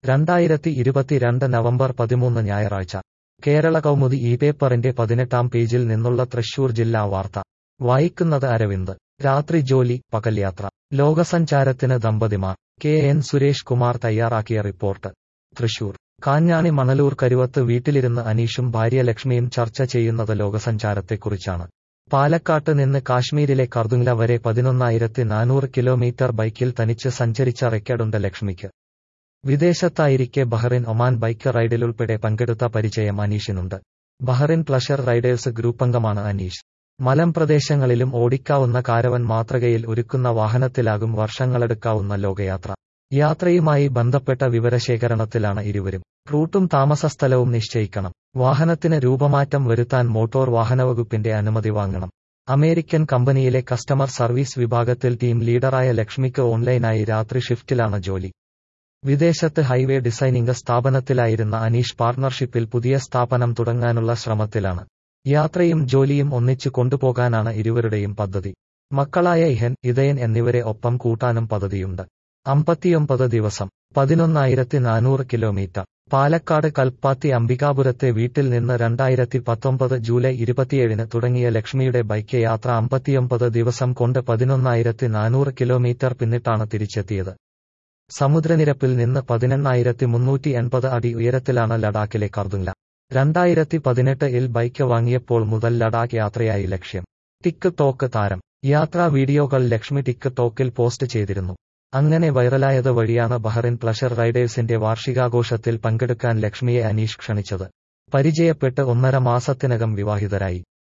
രണ്ടായിരത്തി ഇരുപത്തിരണ്ട് നവംബർ പതിമൂന്ന് ഞായറാഴ്ച കേരള കൗമുദി ഈ പേപ്പറിന്റെ പതിനെട്ടാം പേജിൽ നിന്നുള്ള തൃശൂർ ജില്ലാ വാർത്ത വായിക്കുന്നത് അരവിന്ദ് രാത്രി ജോലി പകൽ യാത്ര ലോകസഞ്ചാരത്തിന് ദമ്പതിമാർ കെ എൻ സുരേഷ് കുമാർ തയ്യാറാക്കിയ റിപ്പോർട്ട് തൃശൂർ കാഞ്ഞാണി മണലൂർ കരുവത്ത് വീട്ടിലിരുന്ന് അനീഷും ഭാര്യ ലക്ഷ്മിയും ചർച്ച ചെയ്യുന്നത് ലോകസഞ്ചാരത്തെക്കുറിച്ചാണ് പാലക്കാട്ട് നിന്ന് കാശ്മീരിലെ കർദുങ്ല വരെ പതിനൊന്നായിരത്തി നാനൂറ് കിലോമീറ്റർ ബൈക്കിൽ തനിച്ച് സഞ്ചരിച്ച റെക്കോർഡുണ്ട് ലക്ഷ്മിക്ക് വിദേശത്തായിരിക്കെ ബഹ്റിൻ ഒമാൻ ബൈക്ക് റൈഡിലുൾപ്പെടെ പങ്കെടുത്ത പരിചയം അനീഷിനുണ്ട് ബഹ്റിൻ പ്ലഷർ റൈഡേഴ്സ് ഗ്രൂപ്പംഗമാണ് അനീഷ് മലമ്പ്രദേശങ്ങളിലും ഓടിക്കാവുന്ന കാരവൻ മാതൃകയിൽ ഒരുക്കുന്ന വാഹനത്തിലാകും വർഷങ്ങളെടുക്കാവുന്ന ലോകയാത്ര യാത്രയുമായി ബന്ധപ്പെട്ട വിവരശേഖരണത്തിലാണ് ഇരുവരും റൂട്ടും താമസസ്ഥലവും നിശ്ചയിക്കണം വാഹനത്തിന് രൂപമാറ്റം വരുത്താൻ മോട്ടോർ വാഹനവകുപ്പിന്റെ അനുമതി വാങ്ങണം അമേരിക്കൻ കമ്പനിയിലെ കസ്റ്റമർ സർവീസ് വിഭാഗത്തിൽ ടീം ലീഡറായ ലക്ഷ്മിക്ക് ഓൺലൈനായി രാത്രി ഷിഫ്റ്റിലാണ് ജോലി വിദേശത്ത് ഹൈവേ ഡിസൈനിംഗ് സ്ഥാപനത്തിലായിരുന്ന അനീഷ് പാർട്ണർഷിപ്പിൽ പുതിയ സ്ഥാപനം തുടങ്ങാനുള്ള ശ്രമത്തിലാണ് യാത്രയും ജോലിയും ഒന്നിച്ചു കൊണ്ടുപോകാനാണ് ഇരുവരുടെയും പദ്ധതി മക്കളായ ഇഹൻ ഇതയൻ എന്നിവരെ ഒപ്പം കൂട്ടാനും പദ്ധതിയുണ്ട് അമ്പത്തിയൊമ്പത് ദിവസം പതിനൊന്നായിരത്തി നാനൂറ് കിലോമീറ്റർ പാലക്കാട് കൽപ്പാത്തി അംബികാപുരത്തെ വീട്ടിൽ നിന്ന് രണ്ടായിരത്തി പത്തൊമ്പത് ജൂലൈ ഇരുപത്തിയേഴിന് തുടങ്ങിയ ലക്ഷ്മിയുടെ ബൈക്ക് യാത്ര അമ്പത്തിയൊമ്പത് ദിവസം കൊണ്ട് പതിനൊന്നായിരത്തി നാനൂറ് കിലോമീറ്റർ പിന്നിട്ടാണ് തിരിച്ചെത്തിയത് സമുദ്രനിരപ്പിൽ നിന്ന് പതിനെണ്ണായിരത്തി മുന്നൂറ്റി എൺപത് അടി ഉയരത്തിലാണ് ലഡാക്കിലെ കർദുങ്ല രണ്ടായിരത്തി പതിനെട്ട് ഇൽ ബൈക്ക് വാങ്ങിയപ്പോൾ മുതൽ ലഡാക്ക് യാത്രയായി ലക്ഷ്യം ടിക്ക് ടോക്ക് താരം യാത്രാ വീഡിയോകൾ ലക്ഷ്മി ടിക്ക് ടോക്കിൽ പോസ്റ്റ് ചെയ്തിരുന്നു അങ്ങനെ വൈറലായത് വഴിയാണ് ബഹ്റിൻ പ്ലഷർ റൈഡേഴ്സിന്റെ വാർഷികാഘോഷത്തിൽ പങ്കെടുക്കാൻ ലക്ഷ്മിയെ അനീഷ് ക്ഷണിച്ചത് പരിചയപ്പെട്ട് ഒന്നര മാസത്തിനകം വിവാഹിതരായി